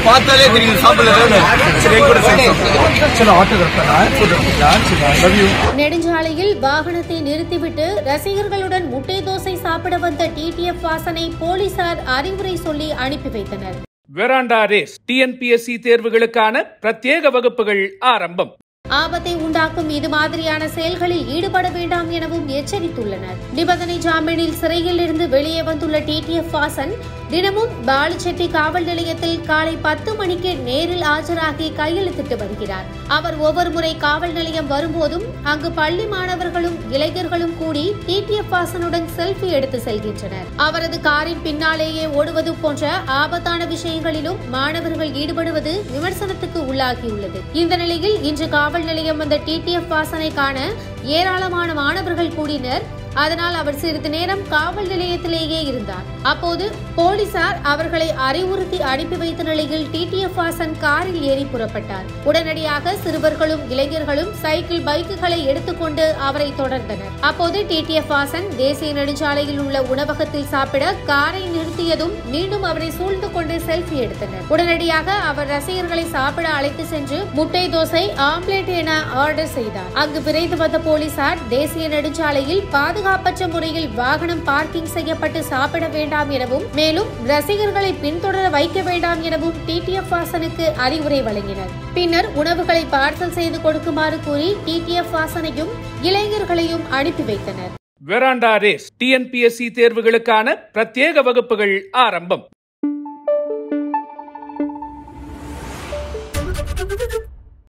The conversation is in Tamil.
பார்த்தாலே தெரியும் சாப்பிடல சரி என் கூட சேர்ந்து சாப்பிடுங்க. சரி ஆட்டோகிராஃப் நான் ஃபோட்டோ எடுத்துக்கலாம் சரி லவ் யூ நெடுஞ்சாலையில் வாகனத்தை நிறுத்திவிட்டு ரசிகர்களுடன் முட்டை தோசை சாப்பிட வந்த டிடிஎஃப் வாசனை போலீசார் அறிவுரை சொல்லி அனுப்பி வைத்தனர் வெராண்டா ரேஸ் டிஎன்பிஎஸ்சி தேர்வுகளுக்கான பிரத்யேக வகுப்புகள் ஆரம்பம் ஆபத்தை உண்டாக்கும் இது மாதிரியான செயல்களில் ஈடுபட வேண்டாம் எனவும் எச்சரித்துள்ளனர் நிபந்தனை ஜாமீனில் சிறையில் இருந்து வெளியே வந்துள்ள டிடிஎஃப் வாசன் தினமும் பாலுச்செட்டி காவல் நிலையத்தில் காலை பத்து மணிக்கு நேரில் ஆஜராகி கையெழுத்திட்டு வருகிறார் அவர் ஒவ்வொரு முறை காவல் நிலையம் வரும்போதும் அங்கு பள்ளி மாணவர்களும் இளைஞர்களும் கூடி டிடிஎஃப் வாசனுடன் செல்ஃபி எடுத்து செல்கின்றனர் அவரது காரின் பின்னாலேயே ஓடுவது போன்ற ஆபத்தான விஷயங்களிலும் மாணவர்கள் ஈடுபடுவது விமர்சனத்துக்கு உள்ளாகியுள்ளது இந்த நிலையில் இன்று காவல் நிலையம் வந்த டிடிஎஃப் வாசனை காண ஏராளமான மாணவர்கள் கூடினர் அதனால் அவர் சிறிது நேரம் காவல் நிலையத்திலேயே இருந்தார் அப்போது போலீசார் அவர்களை அறிவுறுத்தி அனுப்பி வைத்த நிலையில் டிடிஎஃப் வாசன் காரில் ஏறி புறப்பட்டார் உடனடியாக சிறுவர்களும் இளைஞர்களும் சைக்கிள் பைக்குகளை எடுத்துக்கொண்டு அவரை தொடர்ந்தனர் அப்போது டிடிஎஃப் வாசன் தேசிய நெடுஞ்சாலையில் உள்ள உணவகத்தில் சாப்பிட காரை நிறுத்தியதும் மீண்டும் அவரை சூழ்ந்து கொண்டு செல்ஃபி எடுத்தனர் உடனடியாக அவர் ரசிகர்களை சாப்பிட அழைத்து சென்று முட்டை தோசை ஆம்லேட் என ஆர்டர் செய்தார் அங்கு விரைந்து வந்த போலீசார் தேசிய நெடுஞ்சாலையில் பாதுகாப்பற்ற முறையில் வாகனம் பார்க்கிங் செய்யப்பட்டு சாப்பிட வேண்டாம் எனவும் மேலும் ரசிகர்களை பின்தொடர வைக்க வேண்டாம் எனவும் டிடிஎஃப் வாசனுக்கு அறிவுரை வழங்கினர் பின்னர் உணவுகளை பார்சல் செய்து கொடுக்குமாறு கூறி டிடிஎஃப் வாசனையும் இளைஞர்களையும் அனுப்பி வைத்தனர் வெராண்டா ரேஸ் டிஎன்பிஎஸ்சி தேர்வுகளுக்கான பிரத்யேக வகுப்புகள் ஆரம்பம்